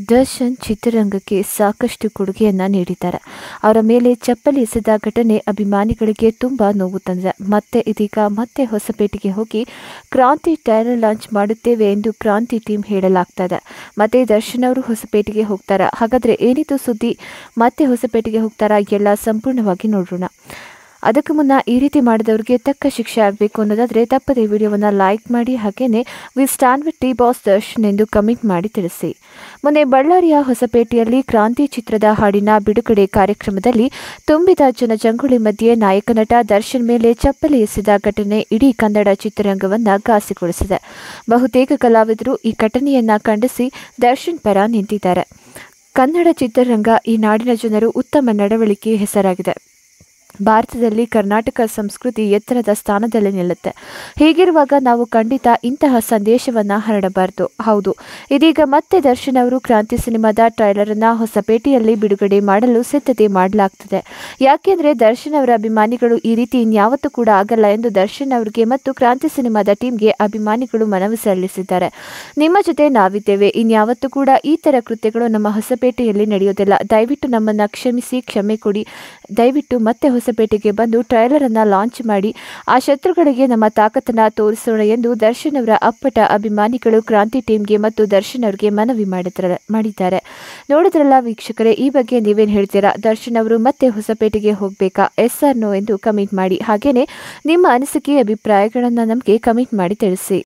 ದರ್ಶನ್ ಚಿತ್ರರಂಗಕ್ಕೆ ಸಾಕಷ್ಟು ಕೊಡುಗೆಯನ್ನ ನೀಡಿದ್ದಾರೆ ಅವರ ಮೇಲೆ ಚಪ್ಪಲಿ ಎಸೆದ ಘಟನೆ ಅಭಿಮಾನಿಗಳಿಗೆ ತುಂಬಾ ನೋವು ತಂದಿದೆ ಮತ್ತೆ ಇದೀಗ ಮತ್ತೆ ಹೊಸಪೇಟೆಗೆ ಹೋಗಿ ಕ್ರಾಂತಿ ಟೈಲರ್ ಲಾಂಚ್ ಮಾಡುತ್ತೇವೆ ಎಂದು ಕ್ರಾಂತಿ ಟೀಮ್ ಹೇಳಲಾಗ್ತಾ ಇದೆ ಮತ್ತೆ ದರ್ಶನ್ ಅವರು ಹೊಸಪೇಟೆಗೆ ಹೋಗ್ತಾರಾ ಹಾಗಾದ್ರೆ ಏನಿದು ಸುದ್ದಿ ಮತ್ತೆ ಹೊಸಪೇಟೆಗೆ ಹೋಗ್ತಾರಾ ಎಲ್ಲ ಸಂಪೂರ್ಣವಾಗಿ ನೋಡೋಣ ಅದಕ್ಕೂ ಮುನ್ನ ಈ ರೀತಿ ಮಾಡಿದವರಿಗೆ ತಕ್ಕ ಶಿಕ್ಷೆ ಆಗಬೇಕು ಅನ್ನೋದಾದರೆ ತಪ್ಪದೆ ವಿಡಿಯೋವನ್ನು ಲೈಕ್ ಮಾಡಿ ಹಾಗೆಯೇ we stand with D boss Darshan ಎಂದು ಕಮೆಂಟ್ ಮಾಡಿ ತಿಳಿಸಿ ಮೊನ್ನೆ ಬಳ್ಳಾರಿಯ ಹೊಸಪೇಟೆಯಲ್ಲಿ ಕ್ರಾಂತಿ ಚಿತ್ರದ ಹಾಡಿನ ಬಿಡುಗಡೆ ಕಾರ್ಯಕ್ರಮದಲ್ಲಿ ತುಂಬಿದ ಜನಜಂಗುಳಿ ಮಧ್ಯೆ ನಾಯಕ ನಟ ದರ್ಶನ್ ಮೇಲೆ ಚಪ್ಪಲಿ ಎಸೆದ ಘಟನೆ ಇಡೀ ಕನ್ನಡ ಚಿತ್ರರಂಗವನ್ನು ಘಾಸಿಗೊಳಿಸಿದೆ ಬಹುತೇಕ ಕಲಾವಿದರು ಈ ಘಟನೆಯನ್ನ ಖಂಡಿಸಿ ದರ್ಶನ್ ಪರ ನಿಂತಿದ್ದಾರೆ ಕನ್ನಡ ಚಿತ್ರರಂಗ ಈ ನಾಡಿನ ಜನರು ಉತ್ತಮ ನಡವಳಿಕೆ ಹೆಸರಾಗಿದೆ ಭಾರತದಲ್ಲಿ ಕರ್ನಾಟಕ ಸಂಸ್ಕೃತಿ ಎತ್ತರದ ಸ್ಥಾನದಲ್ಲಿ ನಿಲ್ಲುತ್ತೆ ಹೀಗಿರುವಾಗ ನಾವು ಖಂಡಿತ ಇಂತಹ ಸಂದೇಶವನ್ನು ಹರಡಬಾರದು ಹೌದು ಇದೀಗ ಮತ್ತೆ ದರ್ಶನ್ ಅವರು ಕ್ರಾಂತಿ ಸಿನಿಮಾದ ಟ್ರೈಲರ್ ಅನ್ನ ಹೊಸಪೇಟೆಯಲ್ಲಿ ಬಿಡುಗಡೆ ಮಾಡಲು ಸಿದ್ಧತೆ ಮಾಡಲಾಗ್ತಿದೆ ಯಾಕೆಂದ್ರೆ ದರ್ಶನ್ ಅವರ ಅಭಿಮಾನಿಗಳು ಈ ರೀತಿ ಇನ್ಯಾವತ್ತೂ ಕೂಡ ಆಗಲ್ಲ ಎಂದು ದರ್ಶನ್ ಅವರಿಗೆ ಮತ್ತು ಕ್ರಾಂತಿ ಸಿನಿಮಾದ ಟೀಮ್ಗೆ ಅಭಿಮಾನಿಗಳು ಮನವಿ ಸಲ್ಲಿಸಿದ್ದಾರೆ ನಿಮ್ಮ ಜೊತೆ ನಾವಿದ್ದೇವೆ ಇನ್ಯಾವತ್ತೂ ಕೂಡ ಈ ತರ ಕೃತ್ಯಗಳು ನಮ್ಮ ಹೊಸಪೇಟೆಯಲ್ಲಿ ನಡೆಯೋದಿಲ್ಲ ದಯವಿಟ್ಟು ನಮ್ಮನ್ನ ಕ್ಷಮಿಸಿ ಕ್ಷಮೆ ಕೊಡಿ ದಯವಿಟ್ಟು ಮತ್ತೆ ಹೊಸಪೇಟೆಗೆ ಬಂದು ಟ್ರೈಲರ್ ಅನ್ನ ಲಾಂಚ್ ಮಾಡಿ ಆ ಶತ್ರುಗಳಿಗೆ ನಮ್ಮ ತಾಕತ್ತನ್ನ ತೋರಿಸೋಣ ಎಂದು ದರ್ಶನ್ ಅವರ ಅಪ್ಪಟ ಅಭಿಮಾನಿಗಳು ಕ್ರಾಂತಿ ಟೀಮ್ಗೆ ಮತ್ತು ದರ್ಶನ್ ಅವರಿಗೆ ಮನವಿ ಮಾಡಿದ್ರ ಮಾಡಿದ್ದಾರೆ ನೋಡಿದ್ರಲ್ಲ ವೀಕ್ಷಕರೇ ಈ ಬಗ್ಗೆ ನೀವೇನು ಹೇಳ್ತೀರಾ ದರ್ಶನ್ ಅವರು ಮತ್ತೆ ಹೊಸಪೇಟೆಗೆ ಹೋಗಬೇಕಾ ಎಸ್ ಆರ್ ನೋ ಎಂದು ಕಮೆಂಟ್ ಮಾಡಿ ಹಾಗೇನೆ ನಿಮ್ಮ ಅನಿಸಿಕೆ ಅಭಿಪ್ರಾಯಗಳನ್ನು ನಮಗೆ ಕಮೆಂಟ್ ಮಾಡಿ ತಿಳಿಸಿ